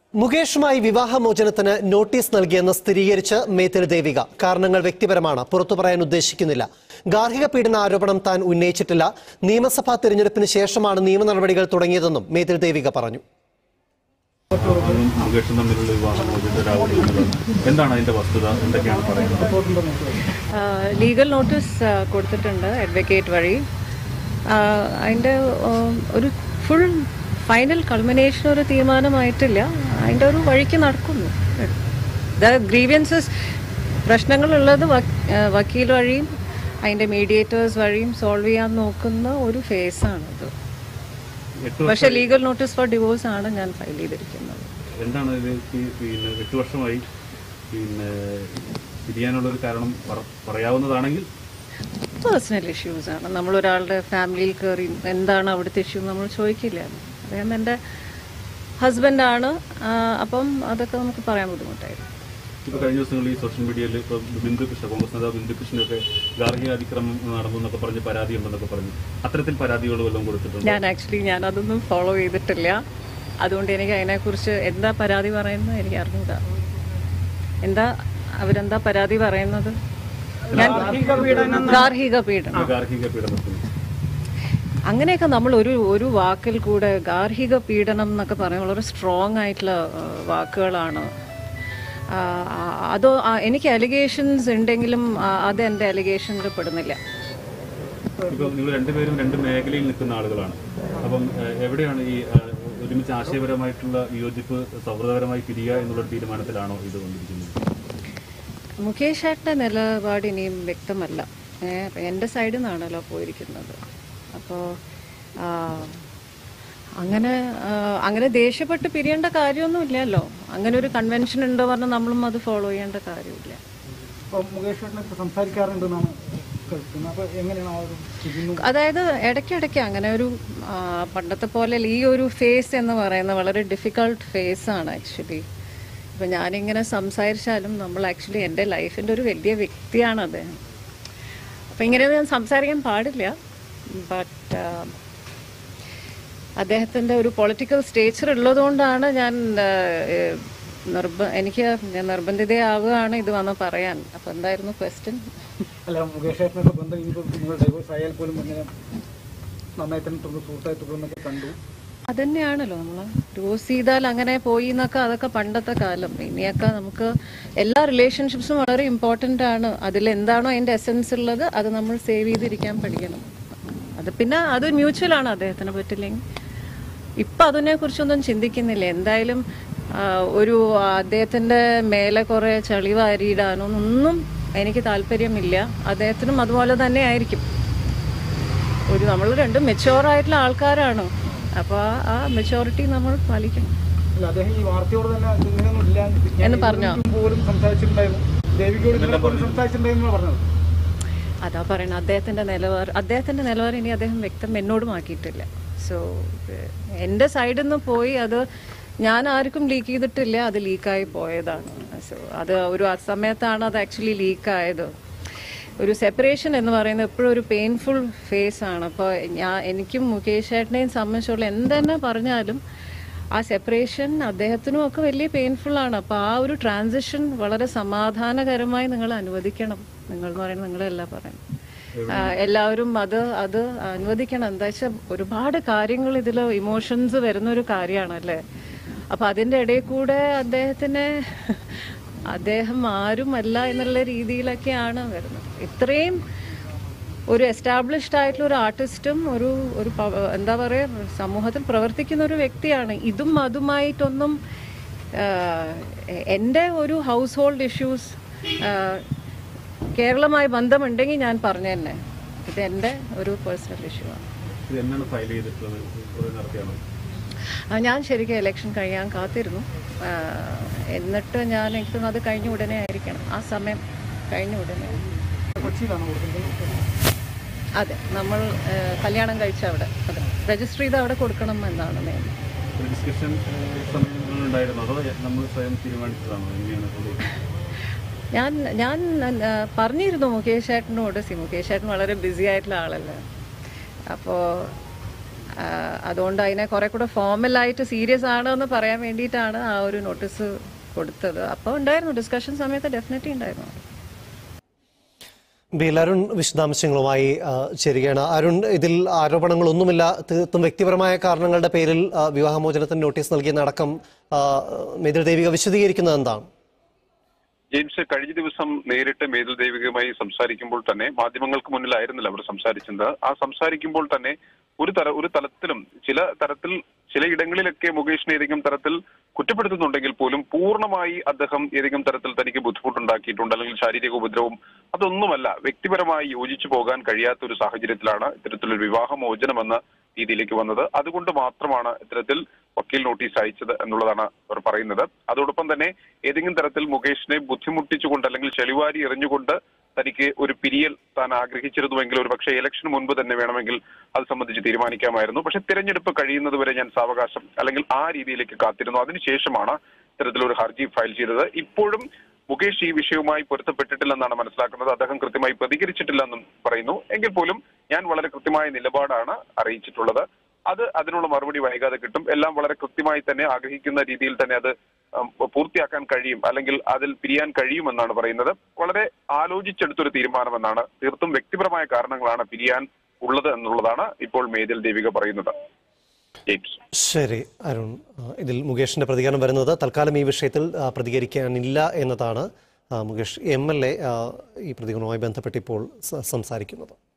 മുകേഷുമായി വിവാഹമോചനത്തിന് notice നൽകിയെന്ന് സ്ഥിരീകരിച്ച് മേത്തിൽ ദേവിക കാരണങ്ങൾ വ്യക്തിപരമാണ് പുറത്തു പറയാൻ ഉദ്ദേശിക്കുന്നില്ല ഗാർഹിക പീഡന ആരോപണം താൻ ഉന്നയിച്ചിട്ടില്ല നിയമസഭാ തിരഞ്ഞെടുപ്പിന് ശേഷമാണ് നിയമ നടപടികൾ തുടങ്ങിയതെന്നും മേത്തിൽ ദേവിക പറഞ്ഞു അതും മുകേഷും തമ്മിലുള്ള വിവാഹം മോചിതരാകുന്നത് എന്താണ് അതിന്റെ വസ്തുത എന്തൊക്കെയാണ് പറയുന്നത് ലീഗൽ നോട്ടീസ് കൊടുത്തിട്ടുണ്ട് അഡ്വക്കേറ്റ് വഴി ആഹ് അതിൻ്റെ ഉം, ഒരു ഫുൾ ഫൈനൽ കൾമിനേഷൻ ഒരു തീരുമാനമായിട്ടില്ല അതിൻ്റെ ഒരു വഴിക്ക് നടക്കുന്നു ദ ഗ്രീവിയൻസസ് പ്രശ്നങ്ങളുള്ളത് വക്- ആഹ് വക്കീൽ വഴിയും അതിൻ്റെ മീഡിയേറ്റേഴ്സ് വഴിയും സോൾവ് ചെയ്യാൻ നോക്കുന്ന ഒരു ഫേസാണിത് എട്ട് പക്ഷേ ലീഗൽ നോട്ടീസ് ഫോർ ഡിവോഴ്സ് ആണ് ഞാൻ ഫയൽ ചെയ്തിരിക്കുന്നത് എന്താണ് ഇത് ഈ പിന്നെ എട്ട് വർഷമായി പിന്നെ പിരിയാനുള്ള ഒരു കാരണം പറ- പറയാവുന്നതാണെങ്കിൽ പേഴ്സണൽ ഇഷ്യൂസ് ആണ് നമ്മളൊരാളുടെ ഫാമിലിയിൽ കയറി എന്താണ് അവിടുത്തെ ഇഷ്യൂ നമ്മൾ ചോദിക്കില്ല അദ്ദേഹം എൻ്റെ ഹസ്ബൻഡാണ് അപ്പം അതൊക്കെ നമുക്ക് പറയാൻ ബുദ്ധിമുട്ടായിരുന്നു ഇപ്പോൾ കഴിഞ്ഞ ദിവസങ്ങളിൽ ഈ സോഷ്യൽ മീഡിയയിൽ ഇപ്പോൾ ബിന്ദു കൃഷ്ണ കോൺഗ്രസ് നേതാവ് ബിന്ദു കൃഷ്ണനൊക്കെ ഗാർഹിക അതിക്രമം നടന്നു എന്നൊക്കെ പറഞ്ഞ് പരാതി ഉണ്ടെന്നൊക്കെ പറഞ്ഞു അത്തരത്തിൽ പരാതികൾ വല്ലതും കൊടുത്തിട്ടുണ്ട് ഞാൻ ആക്ച്വലി ഞാൻ അതൊന്നും ഫോളോ ചെയ്തിട്ടില്ല അതുകൊണ്ട് എനിക്ക് അതിനെക്കുറിച്ച് എന്താ പരാതി പറയുന്നത് എനിക്ക് അറിഞ്ഞൂടാ എന്താ അവരെന്താ പരാതി പറയുന്നത് ഞാൻ ഗാർഹിക പീഡനം ഗാർഹിക പീഡനത്തിന് അങ്ങനെയൊക്കെ നമ്മൾ ഒരു ഒരു വാക്കിൽ കൂടെ ഗാർഹിക പീഡനം എന്നൊക്കെ പറയുമ്പോൾ വളരെ സ്ട്രോങ് ആയിട്ടുള്ള ആ, വാക്കുകളാണ് ആ, ആ, അതോ ആ, എനിക്ക് അലിഗേഷൻസ് ഉണ്ടെങ്കിലും ആ, അത് എൻ്റെ അലിഗേഷനിൽ പെടുന്നില്ല ഇപ്പോൾ നിങ്ങൾ രണ്ടുപേരും രണ്ട് മേഖലയിൽ നിൽക്കുന്ന ആളുകളാണ് അപ്പം ഏഹ്, എവിടെയാണ് ഈ ഏഹ്, ഒരുമിച്ച് ആശയപരമായിട്ടുള്ള വിയോജിപ്പ് സൗഹൃദപരമായി പിരിയുക എന്നുള്ള ഒരു തീരുമാനത്തിലാണോ ഇത് വന്നിരിക്കുന്നത് മുകേഷ് ഏട്ടൻ്റെ നിലപാട് ഇനിയും വ്യക്തമല്ല ഏ, എൻ്റെ സൈഡിൽ നിന്നാണല്ലോ പോയിരിക്കുന്നത് അപ്പോൾ അങ്ങനെ ആ, അങ്ങനെ ദേഷ്യപ്പെട്ട് പിരിയേണ്ട കാര്യമൊന്നും ഇല്ലല്ലോ അങ്ങനെ ഒരു കൺവെൻഷൻ ഉണ്ടോ പറഞ്ഞാൽ നമ്മളും അത് ഫോളോ ചെയ്യേണ്ട കാര്യമില്ല അപ്പോൾ മുകേഷ് ചേട്ടനെ സംസാരിക്കാറുണ്ടെന്നാണ് കേൾക്കുന്നത് അപ്പോൾ എങ്ങനെയാണ് ആ ഒരു ഇതിന് അതായത് ഇടയ്ക്കിടയ്ക്ക് അങ്ങനെ ഒരു ആ, പണ്ടത്തെ പോലെ ഈ ഒരു ഫേസ് എന്ന് പറയുന്നത് വളരെ ഡിഫിക്കൾട്ട് ഫേസ് ആണ് ആക്ച്വലി ഇപ്പം ഞാനിങ്ങനെ സംസാരിച്ചാലും നമ്മൾ ആക്ച്വലി എൻ്റെ ലൈഫിൻ്റെ ഒരു വലിയ വ്യക്തിയാണ് അദ്ദേഹം അപ്പം ഇങ്ങനെ ഞാൻ സംസാരിക്കാൻ പാടില്ല ബട്ട് അദ്ദേഹത്തിൻ്റെ ഒരു പൊളിറ്റിക്കൽ സ്റ്റേച്ചർ ഉള്ളതുകൊണ്ടാണ് ഞാൻ ആ, ഏഹ്, നിർബ എനിക്ക് ഞാൻ നിർബന്ധിതയാവുകയാണ് ഇത് വന്ന് പറയാൻ അപ്പം എന്തായിരുന്നു ക്വസ്റ്റ്യൻ അല്ല മുകേഷ് ചേട്ടനൊക്കെ ബന്ധം ഇനിയിപ്പോൾ നിങ്ങൾ ഡൈവേഴ്സ് ആയാൽ പോലും ഇങ്ങനെ നന്നായി തന്നെ തുടർന്ന് സുഹൃത്തായി തുടർന്നൊക്കെ കണ്ടു അതന്നെയാണല്ലോ നമ്മൾ ഡിവോഴ്സ് ചെയ്താൽ അങ്ങനെ പോയി എന്നൊക്കെ അതൊക്കെ പണ്ടത്തെ കാലം ഇനിയൊക്കെ നമുക്ക് എല്ലാ റിലേഷൻഷിപ്സും വളരെ ഇമ്പോർട്ടൻ്റ് ആണ് അതിൽ എന്താണോ അതിൻ്റെ എസെൻസ് ഉള്ളത് അത് നമ്മൾ സേവ് ചെയ്തിരിക്കാൻ പഠിക്കണം അത് പിന്നെ അത് മ്യൂച്വൽ ആണ് അദ്ദേഹത്തിന് പറ്റില്ലെങ്കിൽ ഇപ്പം അതിനെക്കുറിച്ചൊന്നും ചിന്തിക്കുന്നില്ല എന്തായാലും ആ, ഒരു അദ്ദേഹത്തിൻ്റെ മേലെ കുറേ ചളി വാരിയിടാനൊന്നും എനിക്ക് താല്പര്യമില്ല അദ്ദേഹത്തിനും അതുപോലെ തന്നെ ആയിരിക്കും ഒരു നമ്മൾ രണ്ടും മെച്ചുവർ ആയിട്ടുള്ള ആൾക്കാരാണ് അപ്പോൾ ആ മെച്ചോറിറ്റി നമ്മൾ പാലിക്കണം അല്ല അദ്ദേഹം ഈ വാർത്തയോട് തന്നെ ഇങ്ങനെയൊന്നും ഇല്ല ഞാൻ എന്ന് പറഞ്ഞോ? ഇതിനു മുമ്പ് പോലും സംസാരിച്ചിട്ടുണ്ടായിരുന്നു ദേവികയോട് ഇന്നലെ പോലും സംസാരിച്ചിട്ടുണ്ടായിരുന്നു പറഞ്ഞത് അതാ പറയുന്നത് അദ്ദേഹത്തിൻ്റെ നിലവാരം അദ്ദേഹത്തിൻ്റെ നിലവാരം ഇനി അദ്ദേഹം വ്യക്തം എന്നോടുമാക്കിയിട്ടില്ല സോ എൻ്റെ സൈഡിൽ നിന്ന് പോയി അത് ഞാൻ ആർക്കും ലീക്ക് ചെയ്തിട്ടില്ല അത് ലീക്കായി പോയതാണ് സോ അത് ഒരു ആ സമയത്താണ് അത് ആക്ച്വലി ലീക്കായത് ഒരു സെപ്പറേഷൻ എന്ന് പറയുന്നത് എപ്പോഴും ഒരു പെയിൻഫുൾ ഫേസ് ആണ് അപ്പോൾ ഞാൻ എനിക്കും മുകേഷ് ചേട്ടനെയും സംബന്ധിച്ചുള്ള എന്തെന്നെ പറഞ്ഞാലും ആ സെപ്പറേഷൻ അദ്ദേഹത്തിനും ഒക്കെ വലിയ പെയിൻഫുൾ ആണ് അപ്പോൾ ആ ഒരു ട്രാൻസിഷൻ വളരെ സമാധാനകരമായി നിങ്ങൾ അനുവദിക്കണം നിങ്ങൾ എന്ന് പറയുന്നത് നിങ്ങളല്ല പറയുന്നത് ആ, എല്ലാവരും അത് അത് അനുവദിക്കണം എന്താ വെച്ചാൽ ഒരുപാട് കാര്യങ്ങൾ ഇതിൽ ഇമോഷൻസ് വരുന്ന ഒരു കാര്യമാണല്ലേ അപ്പം അതിൻ്റെ ഇടയിൽ കൂടെ അദ്ദേഹത്തിനെ അദ്ദേഹം ആരുമല്ല എന്നുള്ള രീതിയിലൊക്കെയാണ് വരുന്നത് ഇത്രയും ഒരു എസ്റ്റാബ്ലിഷ്ഡ് ആയിട്ടുള്ള ഒരു ആർട്ടിസ്റ്റും ഒരു ഒരു പവ- എന്താ പറയുക സമൂഹത്തിൽ പ്രവർത്തിക്കുന്ന ഒരു വ്യക്തിയാണ് ഇതും അതുമായിട്ടൊന്നും ആഹ്, എ- എൻ്റെ ഒരു ഹൗസ് ഹോൾഡ് ഇഷ്യൂസ് കേരളമായി ബന്ധമുണ്ടെങ്കിൽ ഞാൻ പറഞ്ഞു തന്നെ ഇത് എൻ്റെ ഒരു പേഴ്സണൽ ഇഷ്യൂ ആണ് ഇത് എന്നാണ് ഫയൽ ചെയ്തിട്ടുള്ളത് കുറേ നടത്തിയാണോ ആ, ഞാൻ ശരിക്കും ഇലക്ഷൻ കഴിയാൻ കാത്തിരുന്നു ആ, എന്നിട്ട് ഞാൻ എനിക്ക് തോന്നുന്നു അത് കഴിഞ്ഞ ഉടനെ ആയിരിക്കണം ആ സമയം കഴിഞ്ഞ ഉടനെ കൊച്ചിയിലാണ് കൊടുക്കുന്നത് അതെ നമ്മൾ ആ, കല്യാണം കഴിച്ച അവിടെ അതെ രജിസ്റ്റർ ചെയ്ത് അവിടെ കൊടുക്കണം എന്നാണ് നിയമം ഒരു ഡിസ്കഷൻ സമയങ്ങളുണ്ടായിരുന്നോ അതോ നമ്മൾ സ്വയം തീരുമാനിച്ചതാണോ എങ്ങനെയാണ് അത്? ഞാൻ ഞാൻ ആ, പറഞ്ഞിരുന്നു മുകേഷ് ചേട്ടനോട് സി മുകേഷ് ചേട്ടൻ വളരെ ബിസി ആയിട്ടുള്ള ആളല്ലേ അപ്പോൾ ആ, അതുകൊണ്ട് അതിനെ കുറെ കൂടെ ഫോർമലായിട്ട് സീരിയസ് ആണ് എന്ന് പറയാൻ വേണ്ടിയിട്ടാണ് ആ ഒരു നോട്ടീസ് കൊടുത്തത് അപ്പോൾ ഉണ്ടായിരുന്നു ഡിസ്കഷൻ സമയത്ത് ഡെഫിനറ്റ്ലി ഉണ്ടായിരുന്നു ബിൽ അരുൺ വിശദാംശങ്ങളുമായി ആ, ചേരുകയാണ് അരുൺ ഇതിൽ ആരോപണങ്ങളൊന്നുമില്ല തീർത്തും വ്യക്തിപരമായ കാരണങ്ങളുടെ പേരിൽ ആ, വിവാഹമോചനത്തിന് നോട്ടീസ് നൽകിയെന്നടക്കം ആ, മേതിൽ ദേവിക വിശദീകരിക്കുന്നത് എന്താണ് ജെയിംസ് കഴിഞ്ഞ ദിവസം നേരിട്ട് മേതുൽ ദേവികയുമായി സംസാരിക്കുമ്പോൾ തന്നെ മാധ്യമങ്ങൾക്ക് മുന്നിലായിരുന്നില്ല അവർ സംസാരിച്ചത് ആ സംസാരിക്കുമ്പോൾ തന്നെ ഒരു തര ഒരു തലത്തിലും ചില തരത്തിൽ ചിലയിടങ്ങളിലൊക്കെ മുകേഷിനെ ഏതെങ്കിലും തരത്തിൽ കുറ്റപ്പെടുത്തുന്നുണ്ടെങ്കിൽ പോലും പൂർണ്ണമായി അദ്ദേഹം ഏതെങ്കിലും തരത്തിൽ തനിക്ക് ബുദ്ധിമുട്ടുണ്ടാക്കിയിട്ടുണ്ട് അല്ലെങ്കിൽ ശാരീരിക ഉപദ്രവം അതൊന്നുമല്ല വ്യക്തിപരമായി യോജിച്ചു പോകാൻ കഴിയാത്ത ഒരു സാഹചര്യത്തിലാണ് ഇത്തരത്തിലൊരു വിവാഹമോചനം എന്ന രീതിയിലേക്ക് വന്നത് അതുകൊണ്ട് മാത്രമാണ് ഇത്തരത്തിൽ വക്കീൽ നോട്ടീസ് അയച്ചത് എന്നുള്ളതാണ് അവർ പറയുന്നത് അതോടൊപ്പം തന്നെ ഏതെങ്കിലും തരത്തിൽ മുകേഷിനെ ബുദ്ധിമുട്ടിച്ചുകൊണ്ട് അല്ലെങ്കിൽ ചെളിവാരി എറിഞ്ഞുകൊണ്ട് തനിക്ക് ഒരു പിരിയൽ താൻ ആഗ്രഹിച്ചിരുന്നുവെങ്കിൽ ഒരു പക്ഷേ ഇലക്ഷന് മുൻപ് തന്നെ വേണമെങ്കിൽ അത് സംബന്ധിച്ച് തീരുമാനിക്കാമായിരുന്നു പക്ഷെ തിരഞ്ഞെടുപ്പ് കഴിയുന്നത് വരെ ഞാൻ സാവകാശം അല്ലെങ്കിൽ ആ രീതിയിലേക്ക് കാത്തിരുന്നു അതിനുശേഷമാണ് ഇത്തരത്തിലൊരു ഹർജി ഫയൽ ചെയ്തത് ഇപ്പോഴും മുകേഷ് ഈ വിഷയവുമായി പൊരുത്തപ്പെട്ടിട്ടില്ലെന്നാണ് മനസ്സിലാക്കുന്നത് അദ്ദേഹം കൃത്യമായി പ്രതികരിച്ചിട്ടില്ലെന്നും പറയുന്നു എങ്കിൽ പോലും ഞാൻ വളരെ കൃത്യമായ നിലപാടാണ് അറിയിച്ചിട്ടുള്ളത് അത് അതിനുള്ള മറുപടി വൈകാതെ കിട്ടും എല്ലാം വളരെ കൃത്യമായി തന്നെ ആഗ്രഹിക്കുന്ന രീതിയിൽ തന്നെ അത് ഉം, പൂർത്തിയാക്കാൻ കഴിയും അല്ലെങ്കിൽ അതിൽ പിരിയാൻ കഴിയുമെന്നാണ് പറയുന്നത് വളരെ ആലോചിച്ചെടുത്തൊരു തീരുമാനമെന്നാണ് തീർത്തും വ്യക്തിപരമായ കാരണങ്ങളാണ് പിരിയാൻ ഉള്ളത് എന്നുള്ളതാണ് ഇപ്പോൾ മേതിൽ ദേവിക പറയുന്നത് ജെയിംസ് ശരി അരുൺ ആ, ഇതിൽ മുകേഷിന്റെ പ്രതികരണം വരുന്നത് തൽക്കാലം ഈ വിഷയത്തിൽ ആ, പ്രതികരിക്കാനില്ല എന്നതാണ് ആ, മുകേഷ് എം എൽ എ ഈ പ്രതികരണവുമായി ബന്ധപ്പെട്ട് ഇപ്പോൾ സ- സംസാരിക്കുന്നത്